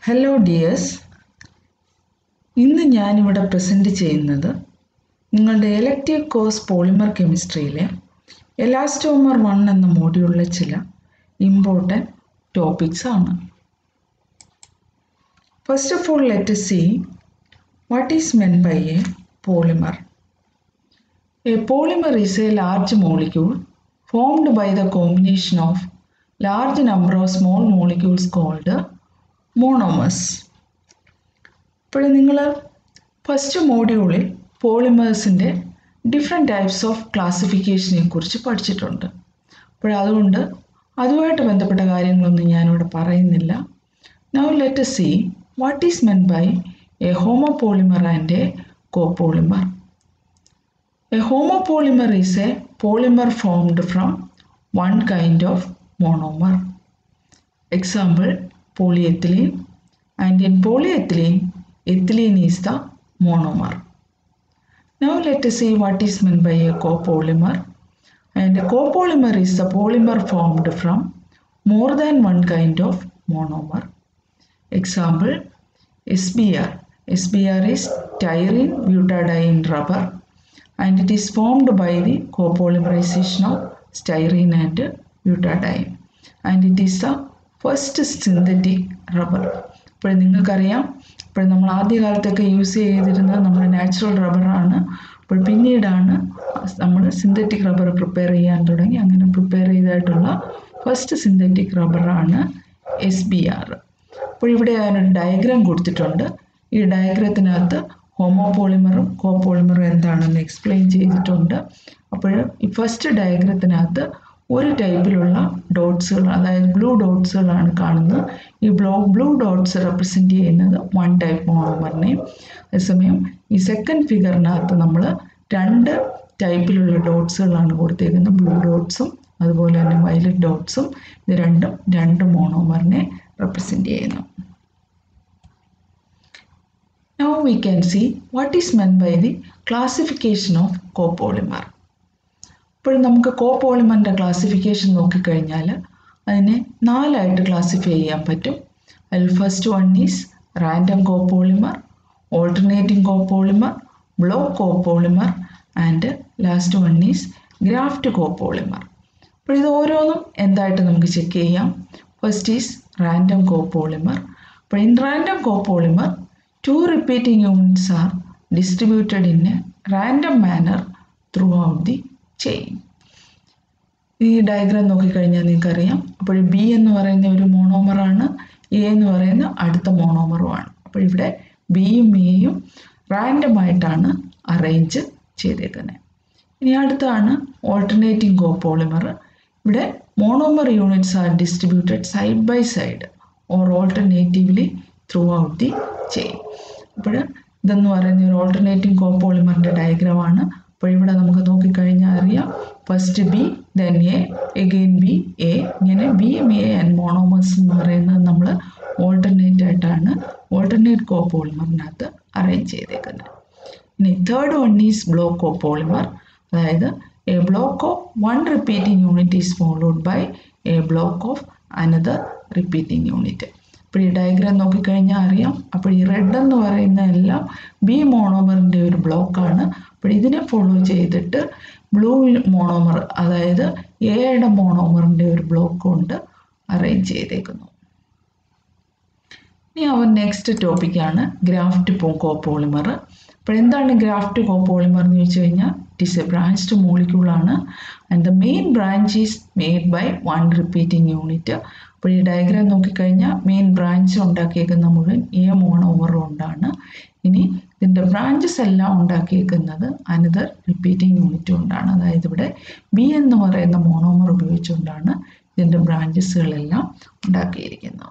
Hello dears ഇന്ന് ഞാനിവിടെ present ചെയ്യുന്നത് നിങ്ങളുടെ എലക്റ്റീവ് കോഴ്സ് പോളിമർ കെമിസ്ട്രിയിലെ എലാസ്റ്റോമർ വൺ എന്ന മോഡ്യൂളിലെ ചില ഇമ്പോർട്ടൻറ്റ് ടോപ്പിക്സ് ആണ് first of all let see what is meant by a polymer a polymer is a large molecule formed by the combination of large number of small molecules called monomers ഇപ്പോൾ നിങ്ങൾ first മോഡ്യൂളിൽ പോളിമേഴ്സിൻ്റെ different types of ക്ലാസിഫിക്കേഷനെ കുറിച്ച് പഠിച്ചിട്ടുണ്ട് അപ്പോൾ അതുകൊണ്ട് അതുമായിട്ട് ബന്ധപ്പെട്ട കാര്യങ്ങളൊന്നും ഞാനിവിടെ പറയുന്നില്ല now let see what is meant by A homopolymer and a copolymer a homopolymer is a polymer formed from one kind of monomer. Example polyethylene and in polyethylene ethylene is the monomer. Now let us see what is meant by a copolymer and a copolymer is the polymer formed from more than one kind of monomer. Example SBR. SBR is styrene butadiene rubber and it is formed by the copolymerization of styrene and butadiene and it is the first synthetic rubber ഇപ്പോൾ നിങ്ങൾക്കറിയാം ഇപ്പോൾ നമ്മൾ ആദ്യകാലത്തൊക്കെ use ചെയ്തിരുന്നത് നമ്മുടെ natural റബ്ബറാണ് അപ്പോൾ പിന്നീടാണ് നമ്മൾ synthetic rubber prepare ചെയ്യാൻ തുടങ്ങി അങ്ങനെ പ്രിപ്പയർ ചെയ്തായിട്ടുള്ള ഫസ്റ്റ് സിന്തറ്റിക് റബ്ബറാണ് എസ് ബി ആർ അപ്പോൾ ഇവിടെ അതിനൊരു ഡയഗ്രാം കൊടുത്തിട്ടുണ്ട് ഈ ഡയഗ്രത്തിനകത്ത് ഹോമോപോളിമറും കോപോളിമറും എന്താണെന്ന് എക്സ്പ്ലെയിൻ ചെയ്തിട്ടുണ്ട് അപ്പോൾ ഈ ഫസ്റ്റ് ഡയഗ്രത്തിനകത്ത് ഒരു ടൈപ്പിലുള്ള ഡോട്ട്സുകൾ അതായത് ബ്ലൂ ഡോട്ട്സുകളാണ് കാണുന്നത് ഈ ബ്ലോ ബ്ലൂ ഡോട്ട്സ് റെപ്രസെൻ്റ് ചെയ്യുന്നത് വൺ ടൈപ്പ് മോണോമറിനെയും അതേസമയം ഈ സെക്കൻഡ് ഫിഗറിനകത്ത് നമ്മൾ രണ്ട് ടൈപ്പിലുള്ള ഡോട്ട്സുകളാണ് കൊടുത്തേക്കുന്നത് ബ്ലൂ ഡോട്ട്സും അതുപോലെ തന്നെ വയലറ്റ് ഡോട്ട്സും ഇത് രണ്ടും രണ്ട് മോണോമറിനെ റെപ്രസെൻ്റ് ചെയ്യുന്നു Now we can see what is meant by the classification of copolymer. ഇപ്പോൾ നമുക്ക് കോപോളിമറിൻ്റെ ക്ലാസിഫിക്കേഷൻ നോക്കിക്കഴിഞ്ഞാൽ അതിനെ നാലായിട്ട് ക്ലാസിഫൈ ചെയ്യാൻ പറ്റും അതിൽ first one is random copolymer alternating copolymer block copolymer and last one is graft copolymer അപ്പോൾ ഇത് ഓരോന്നും എന്തായിട്ട് നമുക്ക് ചെക്ക് ചെയ്യാം ഫസ്റ്റ് ഈസ് റാൻഡം കോപ്പോളിമർ അപ്പോൾ in random copolymer two repeating units are distributed in a random manner throughout the chain ഈ diagram നോക്കിക്കഴിഞ്ഞാൽ നിങ്ങൾക്കറിയാം അപ്പോൾ ബി എന്ന് പറയുന്ന ഒരു മോണോമറാണ് എ എന്ന് പറയുന്ന അടുത്ത മോണോമറുമാണ് അപ്പോൾ ഇവിടെ ബിയും എയും റാൻഡമായിട്ടാണ് അറേഞ്ച് ചെയ്തേക്കുന്നത് ഇനി അടുത്താണ് ഓൾട്ടർനേറ്റിംഗ് കോപോളിമർ ഇവിടെ monomer units are distributed side by side or alternatively throughout the chain അപ്പോൾ ഇതെന്ന് പറയുന്ന ഒരു ഓൾട്ടർനേറ്റിംഗ് കോപോളിമറിൻ്റെ ഡയഗ്രമാണ് അപ്പോൾ ഇവിടെ നമുക്ക് നോക്കിക്കഴിഞ്ഞാൽ അറിയാം first B then A again B A ഇങ്ങനെ B M A and monomers എന്ന് പറയുന്നത് നമ്മൾ ഓൾട്ടർനേറ്റ് ആയിട്ടാണ് ഓൾട്ടർനേറ്റ് കോപോളിമറിനകത്ത് അറേഞ്ച് ചെയ്തേക്കുന്നത് ഇനി third one is block copolymer അതായത് a block of one repeating unit is followed by a block of another repeating unit അപ്പോൾ ഈ ഡയഗ്രാം നോക്കിക്കഴിഞ്ഞാൽ അറിയാം അപ്പോൾ ഈ റെഡ് എന്ന് പറയുന്ന എല്ലാം ബി മോണോമറിൻ്റെ ഒരു ബ്ലോക്കാണ് അപ്പോൾ ഇതിനെ ഫോളോ ചെയ്തിട്ട് ബ്ലൂ മോണോമർ അതായത് എയുടെ മോണോമറിൻ്റെ ഒരു ബ്ലോക്ക് കൊണ്ട് അറേഞ്ച് ചെയ്തേക്കുന്നു ഇനി അവർ നെക്സ്റ്റ് ടോപ്പിക്കാണ് ഗ്രാഫ്റ്റ് കോപ്പോളിമർ അപ്പോൾ എന്താണ് ഗ്രാഫ്റ്റ് കോപ്പോളിമർ എന്ന് ചോദിച്ചു കഴിഞ്ഞാൽ ഇറ്റ് ഈസ് എ ബ്രാഞ്ച്ഡ് മോളിക്യൂളാണ് and the main branch is made by one repeating unit അപ്പോൾ ഈ ഡയഗ്രാം നോക്കിക്കഴിഞ്ഞാൽ മെയിൻ ബ്രാഞ്ച് ഉണ്ടാക്കിയേക്കുന്ന മുഴുവൻ എ മോണോമർ കൊണ്ടാണ് ഇനി ഇതിൻ്റെ ബ്രാഞ്ചസ് എല്ലാം ഉണ്ടാക്കിയേക്കുന്നത് അനദർ റിപ്പീറ്റിംഗ് യൂണിറ്റ് കൊണ്ടാണ് അതായത് ഇവിടെ ബി എന്ന് പറയുന്ന മോണോമർ ഉപയോഗിച്ചുകൊണ്ടാണ് ഇതിൻ്റെ ബ്രാഞ്ചസുകളെല്ലാം ഉണ്ടാക്കിയിരിക്കുന്നത്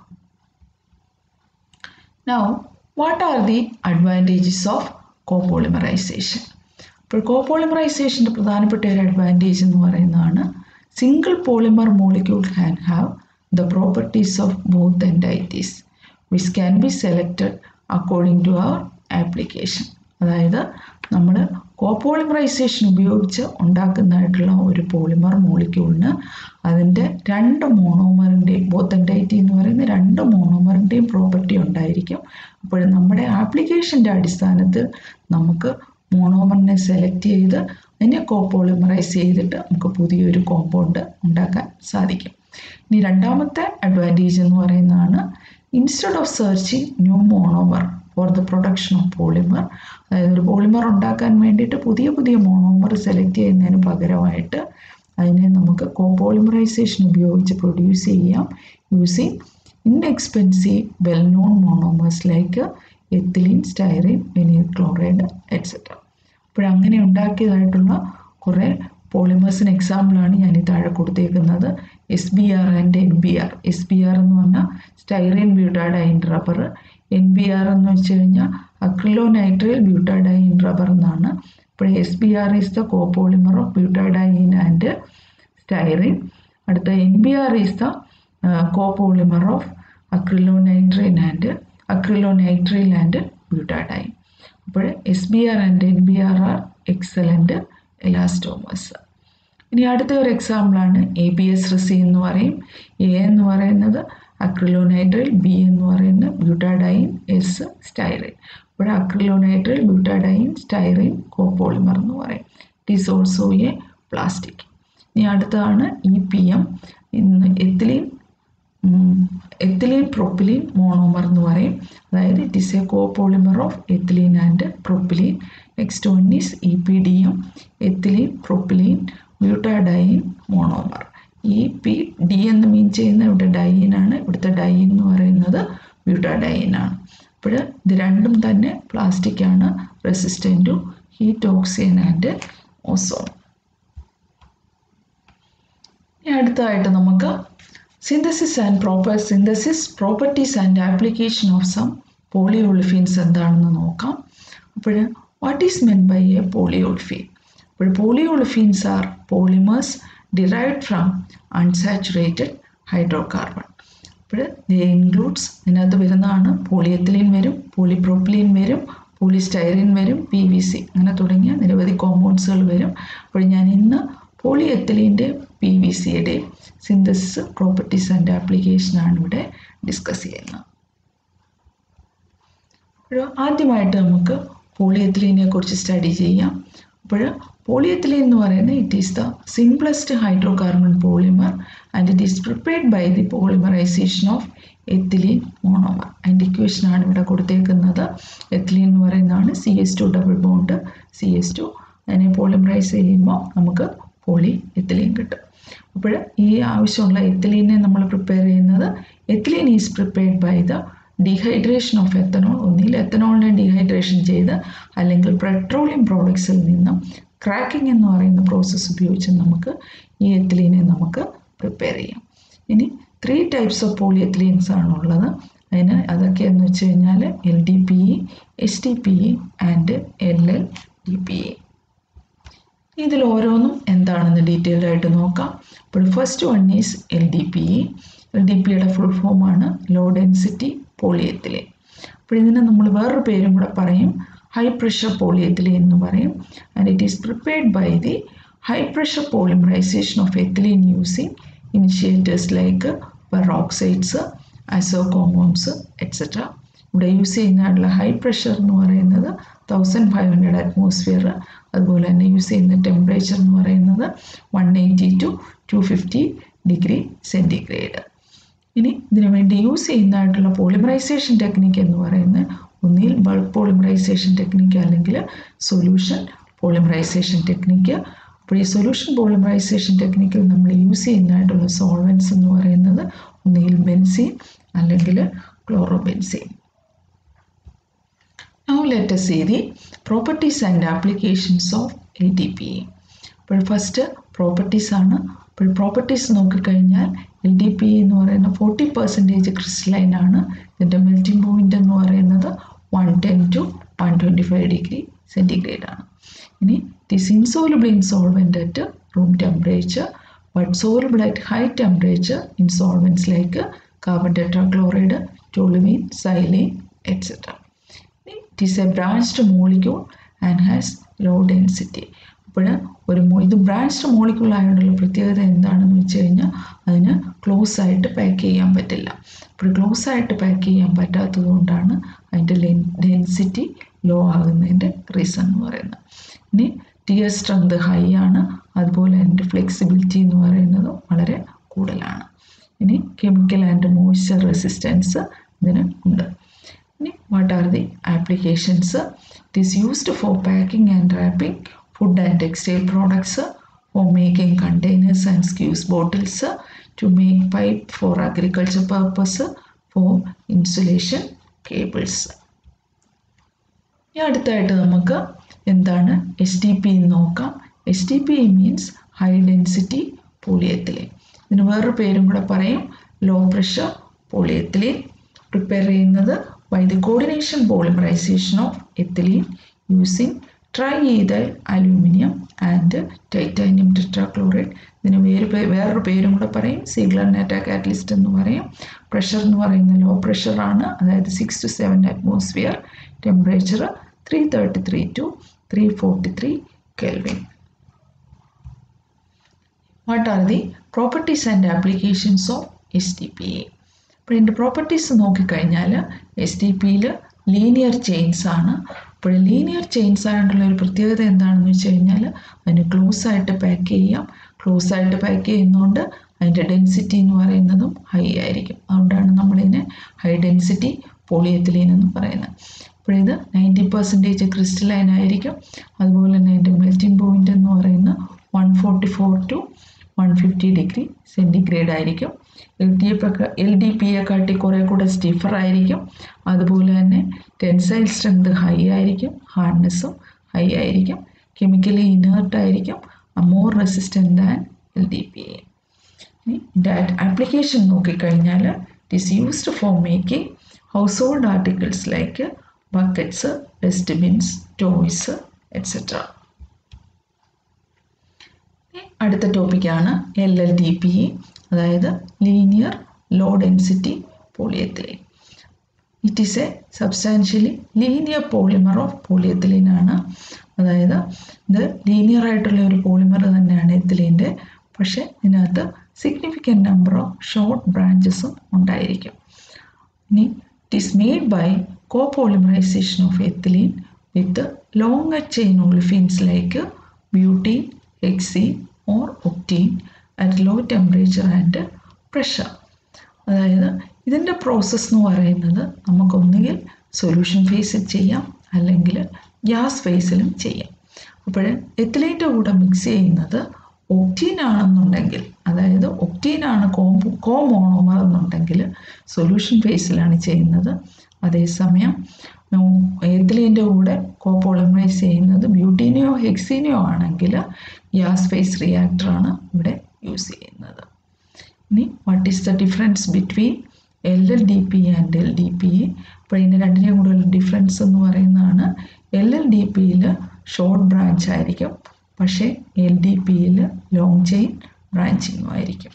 now what are the advantages of copolymerization അപ്പോൾ കോപോളിമറൈസേഷൻ്റെ പ്രധാനപ്പെട്ട ഒരു അഡ്വാൻറ്റേജ് എന്ന് പറയുന്നതാണ് single polymer molecule can have the properties of both entities which can be selected according to our application അതായത് നമ്മൾ കോപോളിമറൈസേഷൻ ഉപയോഗിച്ച് ഉണ്ടാക്കുന്നതായിട്ടുള്ള ഒരു പോളിമർ മോളിക്യൂളിന് അതിൻ്റെ രണ്ട് മോണോമറിൻ്റെയും ബോത്ത് എൻറ്റൈറ്റി എന്ന് പറയുന്ന രണ്ട് മോണോമറിൻ്റെയും പ്രോപ്പർട്ടി ഉണ്ടായിരിക്കും സാധിക്കും അപ്പോൾ നമ്മുടെ ആപ്ലിക്കേഷൻ്റെ അടിസ്ഥാനത്തിൽ നമുക്ക് മോണോമറിനെ സെലക്ട് ചെയ്ത് അതിനെ കോപ്പോളിമറൈസ് ചെയ്തിട്ട് നമുക്ക് പുതിയൊരു കോമ്പൗണ്ട് ഉണ്ടാക്കാൻ സാധിക്കും ഇനി രണ്ടാമത്തെ അഡ്വാൻറ്റേജ് എന്ന് പറയുന്നതാണ് instead of searching new monomer for the production of polymer അതായത് ഒരു പോളിമർ ഉണ്ടാക്കാൻ വേണ്ടിയിട്ട് പുതിയ പുതിയ മോണോമർ സെലക്ട് ചെയ്യുന്നതിന് പകരമായിട്ട് അതിനെ നമുക്ക് കോപോളിമറൈസേഷൻ ഉപയോഗിച്ച് പ്രൊഡ്യൂസ് ചെയ്യാം using inexpensive well known monomers like ethylene styrene vinyl chloride etcetera അപ്പോഴങ്ങനെ ഉണ്ടാക്കിയതായിട്ടുള്ള കുറേ പോളിമേഴ്സിന് എക്സാമ്പിളാണ് ഞാൻ ഈ താഴെ കൊടുത്തേക്കുന്നത് S B R and N B R S B R എന്ന് പറഞ്ഞാൽ styrene butadiene rubber N B R എന്ന് വെച്ച് കഴിഞ്ഞാൽ അക്രിലോനൈട്രൈൽ ബ്യൂട്ടാഡൈൻ റബ്ബർ എന്നാണ് ഇപ്പോൾ S B R is the copolymer of butadiene and styrene അടുത്ത N B R is the copolymer of acrylonitrile and അക്രിലോനൈട്രൈൽ and butadiene അപ്പോൾ S B R and N B R are excellent elastomers ഇനി അടുത്ത ഒരു എക്സാമ്പിളാണ് A B S Risy എന്ന് പറയും A എന്ന് പറയുന്നത് അക്രിലോനൈട്രൈൽ ബി എന്ന് പറയുന്നത് ബ്യൂട്ടാഡൈൻ എസ് സ്റ്റൈറിൻ ഇവിടെ അക്രിലോനൈട്രൈൽ ബ്യൂട്ടാഡൈൻ സ്റ്റൈറിൻ കോപ്പോളിമർ എന്ന് പറയും it is also a plastic ഇനി അടുത്തതാണ് ഇ പി എം ഇന്ന് എത്തിലീൻ എത്തിലീൻ പ്രൊപ്പിലീൻ മോണോമർ എന്ന് പറയും അതായത് it is a copolymer of ethylene and propylene next one is E P D M ethylene propylene butadiene monomer E P D എന്ന് mean ചെയ്യുന്ന ഇവിടെ dine ആണ് ഇവിടുത്തെ dine എന്ന് പറയുന്നത് ബ്യൂട്ടാഡൈൻ ആണ് അപ്പോൾ ഇത് രണ്ടും തന്നെ പ്ലാസ്റ്റിക് ആണ് resistant to heat oxygen and ozone ഇനി അടുത്തതായിട്ട് നമുക്ക് synthesis and proper synthesis properties and application of some polyolefins എന്താണെന്ന് നോക്കാം അപ്പോൾ what is meant by a polyolefin അപ്പോൾ polyolefins are polymers derived from unsaturated hydrocarbon അപ്പോൾ ദ ഇൻക്ലൂഡ്സ് ഇതിനകത്ത് വരുന്നതാണ് പോളിയെത്തിലിൻ വരും പോളിപ്രോപ്പിലിൻ വരും പോളിസ്റ്റൈറിൻ വരും പി വി സി അങ്ങനെ തുടങ്ങിയ നിരവധി കോമ്പൗണ്ട്സുകൾ വരും അപ്പോൾ ഞാൻ ഇന്ന് പോളിയെത്തിലിൻ്റെ പി വി സിയുടെ സിന്തസിസ് പ്രോപ്പർട്ടീസ് ആൻഡ് ആപ്ലിക്കേഷനാണ് ഇവിടെ ഡിസ്കസ് ചെയ്യുന്നത് അപ്പോൾ ആദ്യമായിട്ട് നമുക്ക് പോളിയെത്തിലിനെ കുറിച്ച് സ്റ്റഡി ചെയ്യാം അപ്പോൾ പോളിയെത്തിലിൻ എന്ന് പറയുന്നത് it is the simplest hydrocarbon polymer and it is prepared by the polymerization of ethylene monomer അതിൻ്റെ ഇക്വേഷനാണ് ഇവിടെ കൊടുത്തേക്കുന്നത് എത്തിലീൻ എന്ന് പറയുന്നതാണ് C S two double bond C S two അതിനെ പോളിമറൈസ് ചെയ്യുമ്പോൾ നമുക്ക് പോളി എത്തിലീൻ കിട്ടും അപ്പോൾ ഈ ആവശ്യമുള്ള എത്തിലീനെ നമ്മൾ പ്രിപ്പയർ ചെയ്യുന്നത് ethylene is prepared by the dehydration of ethanol ഒന്നിൽ എത്തനോളിനെ ഡീഹൈഡ്രേഷൻ ചെയ്ത് അല്ലെങ്കിൽ പെട്രോളിയം പ്രോഡക്ട്സിൽ നിന്നും ക്രാക്കിംഗ് എന്ന് പറയുന്ന പ്രോസസ്സ് ഉപയോഗിച്ച് നമുക്ക് ഈ എത്തിലീനെ നമുക്ക് പ്രിപ്പയർ ചെയ്യാം ഇനി ത്രീ ടൈപ്സ് ഓഫ് പോളിയെത്തിലീൻസ് ആണുള്ളത് അതിന് അതൊക്കെയെന്ന് വെച്ച് കഴിഞ്ഞാൽ L D P E S T P E and L L D P E ഇതിൽ ഓരോന്നും എന്താണെന്ന് ഡീറ്റെയിൽഡ് ആയിട്ട് നോക്കാം അപ്പോൾ first one is L D P E L D പിയുടെ ഫുൾ ഫോമാണ് ലോ ഡെൻസിറ്റി പോളിയെത്തിലിൻ അപ്പോൾ ഇതിന് നമ്മൾ വേറൊരു പേരും കൂടെ പറയും ഹൈ പ്രഷർ പോളിയെത്തിലിൻ എന്ന് പറയും and it is prepared by the high pressure polymerization of ethylene using initiators like peroxides azo compounds etcetera ഇവിടെ യൂസ് ചെയ്യുന്നതായിട്ടുള്ള ഹൈ പ്രഷർ എന്ന് പറയുന്നത് തൗസൻഡ് ഫൈവ് ഹൺഡ്രഡ് അറ്റ്മോസ്ഫിയർ അതുപോലെ തന്നെ യൂസ് ചെയ്യുന്ന ടെമ്പറേച്ചർ എന്ന് പറയുന്നത് one eighty to two fifty degree centigrade ഇനി ഇതിനു വേണ്ടി യൂസ് ചെയ്യുന്നതായിട്ടുള്ള പോളിമറൈസേഷൻ ടെക്നിക്ക് എന്ന് പറയുന്നത് ഒന്നിൽ ബൾക്ക് പോളിമറൈസേഷൻ ടെക്നിക്ക് അല്ലെങ്കിൽ സൊല്യൂഷൻ പോളിമറൈസേഷൻ ടെക്നിക്ക് അപ്പോൾ ഈ സൊല്യൂഷൻ പോളിമറൈസേഷൻ ടെക്നിക്കിൽ നമ്മൾ യൂസ് ചെയ്യുന്നതായിട്ടുള്ള സോൾവൻസ് എന്ന് പറയുന്നത് ഒന്നുകിൽ ബെൻസീൻ അല്ലെങ്കിൽ chlorobenzene Now let us see the properties and applications of LDPE. അപ്പോൾ ഫസ്റ്റ് പ്രോപ്പർട്ടീസ് ആണ് അപ്പോൾ പ്രോപ്പർട്ടീസ് നോക്കിക്കഴിഞ്ഞാൽ എൽ ഡി പി എന്ന് പറയുന്ന ഫോർട്ടി പെർസെൻറ്റേജ് ക്രിസ്റ്റലൈൻ ആണ് ഇതിൻ്റെ മെൽറ്റിംഗ് പോയിന്റ് എന്ന് പറയുന്നത് one ten to one twenty five degree centigrade ആണ് ഇനി it is insoluble in solvent at room temperature but soluble at high temperature in solvents like carbon tetrachloride toluene xylene etcetera it is a branched molecule and has low density അപ്പോൾ ഒരു മോ- ഇത് branched molecule ആയതുകൊണ്ടുള്ള പ്രത്യേകത എന്താണെന്ന് വെച്ച് കഴിഞ്ഞാൽ അതിന് close ആയിട്ട് പാക്ക് ചെയ്യാൻ പറ്റില്ല അപ്പോൾ ക്ലോസ് ആയിട്ട് പാക്ക് ചെയ്യാൻ പറ്റാത്തത് കൊണ്ടാണ് അതിൻ്റെ ഡെൻസിറ്റി ലോ ആകുന്നതിൻ്റെ റീസൺ എന്ന് പറയുന്നത് ഇനി ടിയർ സ്ട്രെങ്ത് ഹൈ ആണ് അതുപോലെ അതിൻ്റെ ഫ്ലെക്സിബിലിറ്റി എന്ന് പറയുന്നത് വളരെ കൂടുതലാണ് ഇനി കെമിക്കൽ ആൻഡ് മോയ്സ്ചർ റെസിസ്റ്റൻസ് ഇതിന് ഉണ്ട് ഇനി what are the applications it is used for packing and wrapping food and textile products for making containers and squeeze bottles to make pipe for agriculture purpose for insulation cables ഇനി അടുത്തായിട്ട് നമുക്ക് എന്താണ് S T P നോക്കാം S T P means high density polyethylene ഇതിന് വേറൊരു പേരും കൂടെ പറയും ലോ പ്രഷർ പോളിയെത്തിലിൻ പ്രിപ്പയർ ചെയ്യുന്നത് by the coordination polymerization of ethylene using triethyl aluminium and titanium tetrachloride ഇതിന് വേറെ പേ- വേറൊരു പേരും കൂടെ പറയും സീഗ്ലർ നെറ്റ കാറ്റലിസ്റ്റ് എന്ന് പറയും പ്രഷർ എന്ന് പറയുന്ന ലോ പ്രഷറാണ് അതായത് six to seven atmosphere temperature three thirty three to three forty three kelvin what are the properties and applications of S T P A അപ്പോൾ ഇതിൻ്റെ പ്രോപ്പർട്ടീസ് നോക്കിക്കഴിഞ്ഞാൽ എസ് ടി പിയിൽ ലീനിയർ ചെയിൻസ് ആണ് അപ്പോൾ ലീനിയർ ചെയിൻസ് ആയിട്ടുള്ള ഒരു പ്രത്യേകത എന്താണെന്ന് വെച്ച് കഴിഞ്ഞാൽ അതിന് ക്ലോസ് ആയിട്ട് പാക്ക് ചെയ്യാം ക്ലോസ് ആയിട്ട് പാക്ക് ചെയ്യുന്നതുകൊണ്ട് അതിൻ്റെ ഡെൻസിറ്റി എന്ന് പറയുന്നതും ഹൈ ആയിരിക്കും അതുകൊണ്ടാണ് നമ്മളിതിനെ ഹൈ ഡെൻസിറ്റി പോളിയെത്തിലീൻ എന്ന് പറയുന്നത് അപ്പോൾ ഇത് നയൻറ്റി പെർസെൻറ്റേജ് ക്രിസ്റ്റലൈൻ ആയിരിക്കും അതുപോലെ തന്നെ അതിൻ്റെ മെൽറ്റിംഗ് പോയിൻ്റ് എന്ന് പറയുന്നത് one forty four to one fifty degree centigrade ആയിരിക്കും എൽ ഡി എഫ് ഒക്കെ എൽ ഡി പി കാട്ടി കുറേ കൂടെ സ്റ്റിഫർ ആയിരിക്കും അതുപോലെ തന്നെ ടെൻസൈൽ സ്ട്രെങ്ത് ഹൈ ആയിരിക്കും ഹാർഡ്നെസ്സും ഹൈ ആയിരിക്കും കെമിക്കലി ഇനേർട്ട് ആയിരിക്കും more resistant than L D P A that application നോക്കിക്കഴിഞ്ഞാൽ it is used for making household articles like buckets dustbins toys etcetera അടുത്ത ടോപ്പിക്കാണ് L L D P E അതായത് linear low density polyethylene it is a substantially linear polymer of polyethylene ആണ് അതായത് ഇത് linear ആയിട്ടുള്ള ഒരു polymer തന്നെയാണ് എത്തിലിൻ്റെ പക്ഷേ ഇതിനകത്ത് സിഗ്നിഫിക്കൻറ്റ് നമ്പർ ഓഫ് ഷോർട്ട് ബ്രാഞ്ചസും ഉണ്ടായിരിക്കും ഇനി it is made by copolymerization of ethylene with longer chain olefins like butene hexene or octene at low temperature and pressure അതായത് ഇതിൻ്റെ പ്രോസസ്സ് എന്ന് പറയുന്നത് നമുക്കൊന്നുകിൽ സൊല്യൂഷൻ ഫേസിൽ ചെയ്യാം അല്ലെങ്കിൽ ഗ്യാസ് ഫേസിലും ചെയ്യാം അപ്പോൾ എത്തിലൈൻ്റെ കൂടെ മിക്സ് ചെയ്യുന്നത് ഒക്ടീൻ ആണെന്നുണ്ടെങ്കിൽ അതായത് ഒക്ടീൻ ആണ് കോ കോമോണോമർ എന്നുണ്ടെങ്കിൽ സൊല്യൂഷൻ ഫേസിലാണ് ചെയ്യുന്നത് അതേസമയം എത്തിലീൻ്റെ കൂടെ കോപോളിമറൈസ് ചെയ്യുന്നത് ബ്യൂട്ടീനെയോ ഹെക്സീനെയോ ആണെങ്കിൽ ഗ്യാസ് ഫേസ് റിയാക്ടറാണ് ഇവിടെ യൂസ് ചെയ്യുന്നത് ഇനി what is the difference between L L D P and L D P അപ്പോൾ ഇതിൻ്റെ രണ്ടിനെയും കൂടെ ഡിഫറൻസ് എന്ന് പറയുന്നതാണ് എൽ എൽ ഡി പിയിൽ ഷോർട്ട് ബ്രാഞ്ച് ആയിരിക്കും പക്ഷേ എൽ ഡി പിയിൽ ലോങ് ചെയിൻ ബ്രാഞ്ചിങ്ങും ആയിരിക്കും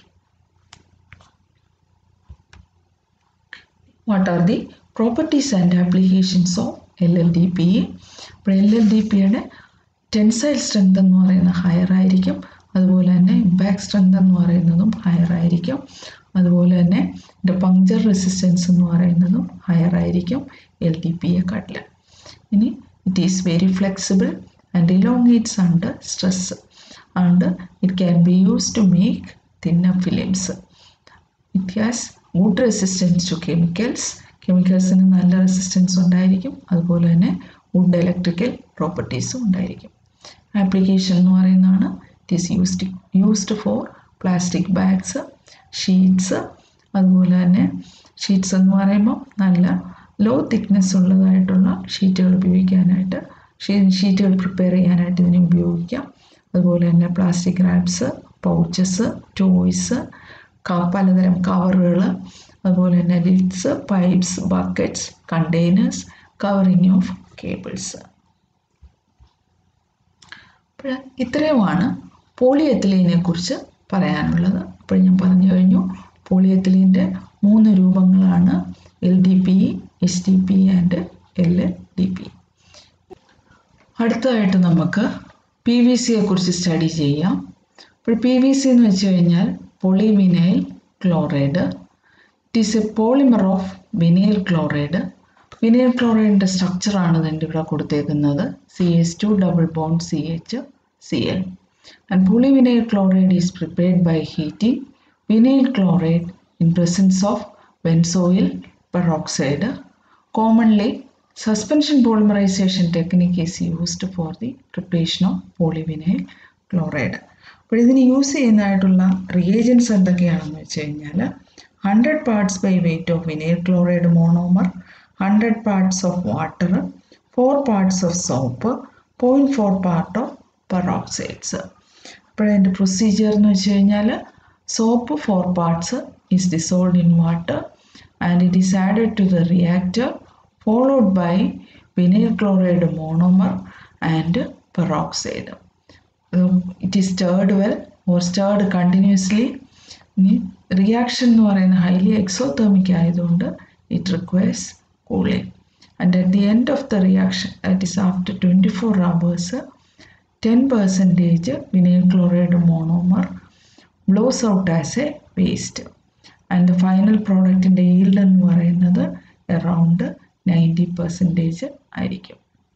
what are the properties and applications of L L D P അപ്പോൾ എൽ എൽ ഡി പിയുടെ ടെൻസൈൽ സ്ട്രെങ്ത് എന്ന് പറയുന്നത് ഹയർ ആയിരിക്കും അതുപോലെ തന്നെ ഇമ്പാക്ട് സ്ട്രെങ്ത് എന്ന് പറയുന്നതും ഹയർ ആയിരിക്കും അതുപോലെ തന്നെ ഇതിൻ്റെ പങ്ക്ചർ റെസിസ്റ്റൻസ് എന്ന് പറയുന്നതും ഹയർ ആയിരിക്കും എൽ ഡി പിയെക്കാട്ടിൽ ഇനി it is very flexible and elongates under stress and it can be use to make thinner films it has good resistance to chemicals കെമിക്കൽസിന് നല്ല റെസിസ്റ്റൻസ് ഉണ്ടായിരിക്കും അതുപോലെ തന്നെ വുഡ് ഇലക്ട്രിക്കൽ പ്രോപ്പർട്ടീസും ഉണ്ടായിരിക്കും ആപ്ലിക്കേഷൻ എന്ന് പറയുന്നതാണ് it is used used for plastic bags sheets അതുപോലെ തന്നെ ഷീറ്റ്സ് എന്ന് പറയുമ്പോൾ നല്ല ലോ തിക്നെസ് ഉള്ളതായിട്ടുള്ള ഷീറ്റുകൾ ഉപയോഗിക്കാനായിട്ട് ഷീറ്റുകൾ പ്രിപ്പയർ ചെയ്യാനായിട്ട് ഇതിനെ ഉപയോഗിക്കാം അതുപോലെ തന്നെ പ്ലാസ്റ്റിക് റാപ്സ് പൗച്ചസ് ടോയ്സ് പലതരം കവറുകൾ അതുപോലെ തന്നെ lids pipes buckets containers covering of cables അപ്പോൾ ഇത്രയുമാണ് പോളിയെത്തിലീനെ കുറിച്ച് പറയാനുള്ളത് അപ്പോൾ ഞാൻ പറഞ്ഞു കഴിഞ്ഞു പോളിയെത്തിലീൻ്റെ മൂന്ന് രൂപങ്ങളാണ് L D P S D P and L D P അടുത്തതായിട്ട് നമുക്ക് പി വി സിയെ കുറിച്ച് സ്റ്റഡി ചെയ്യാം ഇപ്പോൾ പി വി സി എന്ന് വെച്ച് കഴിഞ്ഞാൽ polyvinyl chloride it is a polymer of vinyl chloride vinyl ക്ലോറൈഡിൻ്റെ സ്ട്രക്ചറാണ് ഇതിൻ്റെ ഇവിടെ കൊടുത്തേക്കുന്നത് C H two double bond C H C L and polyvinyl chloride is prepared by heating vinyl chloride in presence of benzoyl peroxide. Commonly, suspension polymerization technique is used for the preparation of polyvinyl chloride. അപ്പോൾ ഇതിന് use ചെയ്യുന്നതായിട്ടുള്ള reagents എന്തൊക്കെയാണെന്ന് വെച്ച് കഴിഞ്ഞാൽ hundred parts by weight of vinyl chloride monomer hundred parts of water four parts of soap point four part of peroxides അപ്പോഴതിൻ്റെ procedure എന്ന് വെച്ച് കഴിഞ്ഞാൽ soap four parts is dissolved in water and it is added to the reactor followed by vinyl chloride monomer and peroxide it is stirred well or stirred continuously ഇനി reaction എന്ന് പറയുന്നത് highly exothermic ആയതുകൊണ്ട് it requires cooling and at the end of the reaction that is after twenty four hours ten percentage vinyl chloride monomer blows out as a waste and final പ്രോഡക്റ്റിൻ്റെ yield എന്ന് പറയുന്നത് around ninety percentage ആയിരിക്കും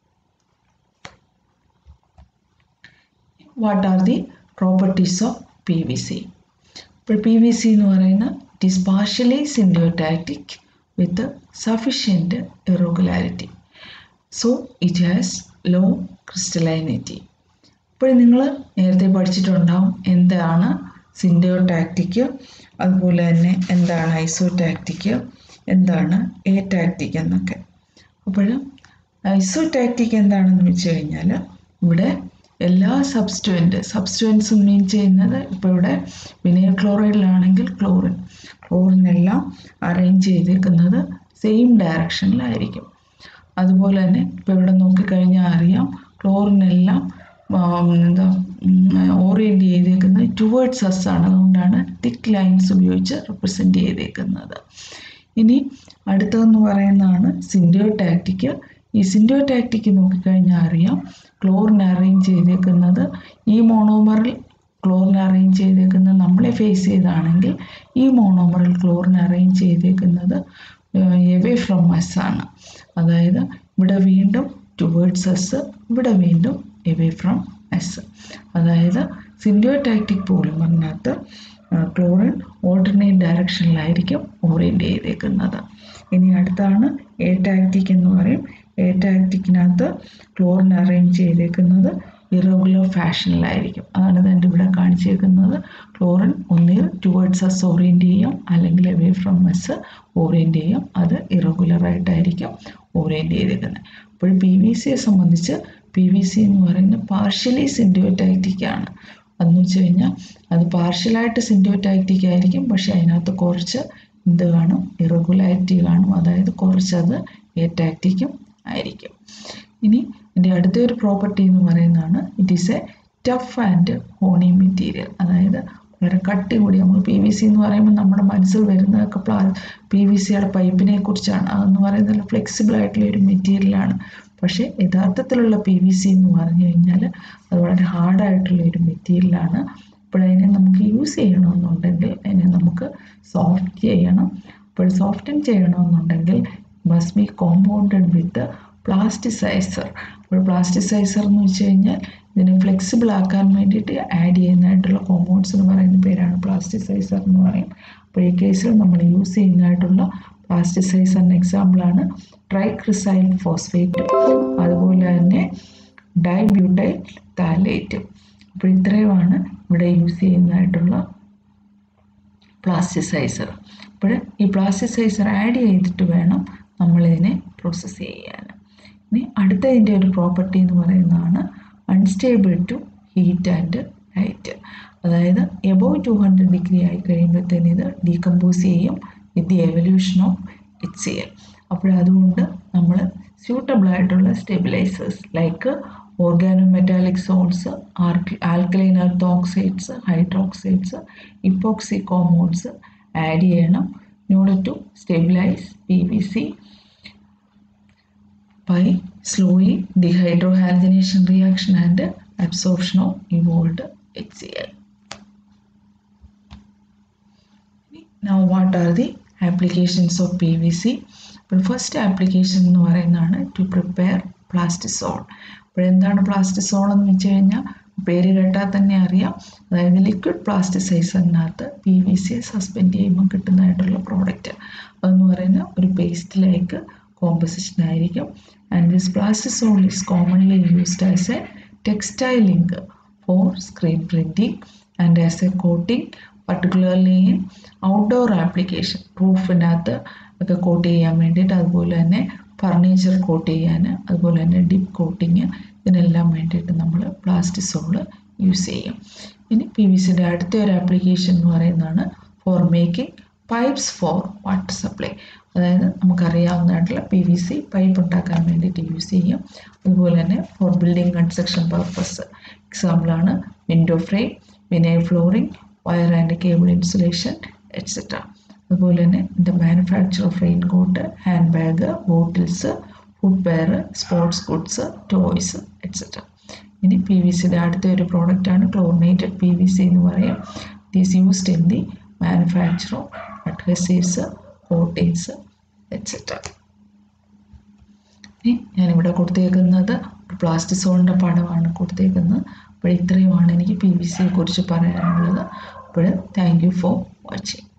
what are the properties of P V C ഇപ്പോൾ P V C എന്ന് പറയുന്ന it is partially syndiotactic with sufficient irregularity so it has low crystallinity ഇപ്പോൾ നിങ്ങൾ നേരത്തെ പഠിച്ചിട്ടുണ്ടാവും എന്താണ് സിൻഡിയോടാക്റ്റിക് അതുപോലെ തന്നെ എന്താണ് ഐസോടാക്റ്റിക് എന്താണ് എ ടാക്റ്റിക് എന്നൊക്കെ അപ്പോൾ ഐസോടാക്റ്റിക് എന്താണെന്ന് വെച്ച് കഴിഞ്ഞാൽ ഇവിടെ എല്ലാ സബ്സ്റ്റുവൻറ്റ് സബ്സ്റ്റുവൻസ് മീൻ ചെയ്യുന്നത് ഇപ്പോൾ ഇവിടെ വിനയൽ ക്ലോറൈഡിലാണെങ്കിൽ ക്ലോറിൻ ക്ലോറിനെല്ലാം അറേഞ്ച് ചെയ്തേക്കുന്നത് സെയിം ഡയറക്ഷനിലായിരിക്കും അതുപോലെ തന്നെ ഇപ്പോൾ ഇവിടെ നോക്കിക്കഴിഞ്ഞാൽ അറിയാം ക്ലോറിനെല്ലാം എന്താ ഓറിയൻറ്റ് ചെയ്തേക്കുന്നത് ടുവേർഡ്സ് അസ് ആണ് അതുകൊണ്ടാണ് തിക്ക് ലൈൻസ് ഉപയോഗിച്ച് റെപ്രസെൻറ്റ് ചെയ്തേക്കുന്നത് ഇനി അടുത്തതെന്ന് പറയുന്നതാണ് സിൻഡിയോ ടാക്റ്റിക്ക് ഈ സിൻഡിയോ ടാക്റ്റിക്ക് നോക്കിക്കഴിഞ്ഞാൽ അറിയാം ക്ലോറിൻ അറേഞ്ച് ചെയ്തേക്കുന്നത് ഈ മോണോമറിൽ ക്ലോറിൻ അറേഞ്ച് ചെയ്തേക്കുന്നത് നമ്മളെ ഫേസ് ചെയ്താണെങ്കിൽ ഈ മോണോമറിൽ ക്ലോറിൻ അറേഞ്ച് ചെയ്തേക്കുന്നത് എവേ ഫ്രം എസ് ആണ് അതായത് ഇവിടെ വീണ്ടും ടുവേർഡ്സ് എസ് ഇവിടെ വീണ്ടും എവേ ഫ്രം എസ് അതായത് സിൻഡിയോടാക്റ്റിക് പോളിമറിനകത്ത് ക്ലോറിൻ ഓൾട്ടർനേറ്റ് ഡയറക്ഷനിലായിരിക്കും ഓറിയൻറ്റ് ചെയ്തേക്കുന്നത് ഇനി അടുത്താണ് എ ടാക്റ്റിക് എന്ന് പറയും എ ടാക്റ്റിക്കിനകത്ത് ക്ലോറിൻ അറേഞ്ച് ചെയ്തേക്കുന്നത് ഇറഗുലർ ഫാഷനിലായിരിക്കും അതാണ് ഇതിൻ്റെ ഇവിടെ കാണിച്ചേക്കുന്നത് ക്ലോറിൻ ഒന്നിൽ ടുവേർഡ്സ് എസ് ഓറിയൻറ്റ് ചെയ്യാം അല്ലെങ്കിൽ അവേ ഫ്രം എസ് ഓറിയൻറ്റ് ചെയ്യാം അത് ഇറഗുലറായിട്ടായിരിക്കും ഓറിയൻറ്റ് ചെയ്തേക്കുന്നത് അപ്പോൾ പി വി സിയെ സംബന്ധിച്ച് പി വി സി എന്ന് പറയുന്നത് പാർഷ്യലി സിൻഡിയോടാക്റ്റിക് ആണ് അതെന്ന് വെച്ച് കഴിഞ്ഞാൽ അത് പാർഷ്യലായിട്ട് സിൻഡിയോടാക്റ്റിക് ആയിരിക്കും പക്ഷെ അതിനകത്ത് കുറച്ച് എന്ത് കാണും ഇറഗുലാരിറ്റി കാണും അതായത് കുറച്ചത് എ ആയിരിക്കും ഇനി ഇതിൻ്റെ അടുത്തൊരു പ്രോപ്പർട്ടി എന്ന് പറയുന്നതാണ് it is a tough and horny material അതായത് വളരെ കട്ടി കൂടി നമ്മൾ പി വി സി എന്ന് പറയുമ്പോൾ നമ്മുടെ മനസ്സിൽ വരുന്നതൊക്കെ പ്ലാ പി വി സിയുടെ പൈപ്പിനെ കുറിച്ചാണ് അതെന്ന് പറയുന്നത് ഫ്ലെക്സിബിൾ ആയിട്ടുള്ള ഒരു മെറ്റീരിയലാണ് പക്ഷേ യഥാർത്ഥത്തിലുള്ള പി വി സി എന്ന് പറഞ്ഞു കഴിഞ്ഞാൽ അത് വളരെ ഹാർഡായിട്ടുള്ള ഒരു മെറ്റീരിയലാണ് അപ്പോൾ അതിനെ നമുക്ക് യൂസ് ചെയ്യണമെന്നുണ്ടെങ്കിൽ അതിനെ നമുക്ക് സോഫ്റ്റ് ചെയ്യണം അപ്പോൾ സോഫ്റ്റൻ ചെയ്യണമെന്നുണ്ടെങ്കിൽ must be compounded with plasticizer അപ്പോൾ പ്ലാസ്റ്റിസൈസർ എന്ന് വെച്ച് കഴിഞ്ഞാൽ ഇതിനെ ഫ്ലെക്സിബിൾ ആക്കാൻ വേണ്ടിയിട്ട് ആഡ് ചെയ്യുന്നതായിട്ടുള്ള കോമ്പൗണ്ട്സ് എന്ന് പറയുന്ന പേരാണ് പ്ലാസ്റ്റിസൈസർ എന്ന് പറയും അപ്പോൾ ഈ കേസിൽ നമ്മൾ യൂസ് ചെയ്യുന്നതായിട്ടുള്ള പ്ലാസ്റ്റിസൈസറിന് എക്സാമ്പിളാണ് ട്രൈക്രിസൈൽ ഫോസ്ഫേറ്റ് അതുപോലെ തന്നെ ഡൈബ്യൂട്ടൈൽ താലേറ്റ് അപ്പോൾ ഇത്രയുമാണ് ഇവിടെ യൂസ് ചെയ്യുന്നതായിട്ടുള്ള പ്ലാസ്റ്റിസൈസർ അപ്പോൾ ഈ പ്ലാസ്റ്റിസൈസർ ആഡ് ചെയ്തിട്ട് വേണം നമ്മളിതിനെ പ്രോസസ്സ് ചെയ്യാൻ ഇനി അടുത്തതിൻ്റെ ഒരു പ്രോപ്പർട്ടി എന്ന് പറയുന്നതാണ് unstable to heat and light അതായത് എബോവ് ടു ഹൺഡ്രഡ് ഡിഗ്രി ആയി കഴിയുമ്പോഴത്തേന് ഇത് ഡീകമ്പോസ് ചെയ്യും with the evolution of H C L അപ്പോൾ അതുകൊണ്ട് നമ്മൾ സ്യൂട്ടബിൾ ആയിട്ടുള്ള stabilizers like organometallic salts alkaline earth oxides hydroxides epoxy compounds add ചെയ്യണം in order to stabilize PVC by slowing dehydrohalogenation reaction and absorption of evolved HCl. Now what are the applications of PVC? അപ്പോൾ first application എന്ന് പറയുന്നതാണ് to prepare പ്ലാസ്റ്റിസോൾ അപ്പോൾ എന്താണ് പ്ലാസ്റ്റിസോൾ എന്ന് വെച്ച് കഴിഞ്ഞാൽ പേര് കേട്ടാൽ തന്നെ അറിയാം അതായത് ലിക്വിഡ് പ്ലാസ്റ്റിസൈസറിനകത്ത് പി വി സി സസ്പെൻഡ് ചെയ്യുമ്പോൾ കിട്ടുന്നതായിട്ടുള്ള പ്രോഡക്റ്റ് അതെന്ന് പറയുന്ന ഒരു പേസ്റ്റിലേക്ക് കോമ്പസിഷൻ ആയിരിക്കും and this plastisol is commonly used as a textile link for screen printing and as a coating particularly in outdoor application റൂഫിനകത്ത് ഒക്കെ കോട്ട് ചെയ്യാൻ വേണ്ടിയിട്ട് അതുപോലെ തന്നെ ഫർണിച്ചർ കോട്ട് ചെയ്യാൻ അതുപോലെ തന്നെ ഡിപ്പ് കോട്ടിങ് ഇതിനെല്ലാം വേണ്ടിയിട്ട് നമ്മൾ പ്ലാസ്റ്റിസോള് യൂസ് ചെയ്യും ഇനി പി വി സിയുടെ അടുത്ത ഒരു ആപ്ലിക്കേഷൻ എന്ന് പറയുന്നതാണ് for making pipes for water supply അതായത് നമുക്കറിയാവുന്നതായിട്ടുള്ള പി വി സി പൈപ്പ് ഉണ്ടാക്കാൻ വേണ്ടിയിട്ട് യൂസ് ചെയ്യും അതുപോലെ തന്നെ ഫോർ ബിൽഡിംഗ് കൺസ്ട്രക്ഷൻ പർപ്പസ് എക്സാമ്പിളാണ് window frame vinyl flooring wire and cable insulation etcetera അതുപോലെ തന്നെ the manufacture of rain coat hand bag bottles food wear sports goods toys etcetera ഇനി P V സിയുടെ അടുത്ത ഒരു പ്രോഡക്റ്റാണ് ക്ലോറിനേറ്റഡ് പി വി സി എന്ന് പറയും these used in the manufacture of adhesives coatings etcetera ഇനി ഞാനിവിടെ കൊടുത്തേക്കുന്നത് ഒരു പ്ലാസ്റ്റിസോളിൻ്റെ പടമാണ് കൊടുത്തേക്കുന്നത് അപ്പോൾ ഇത്രയുമാണ് എനിക്ക് പി വി സിയെ കുറിച്ച് പറയാനുള്ളത് അപ്പോൾ താങ്ക് യു ഫോർ വാച്ചിങ്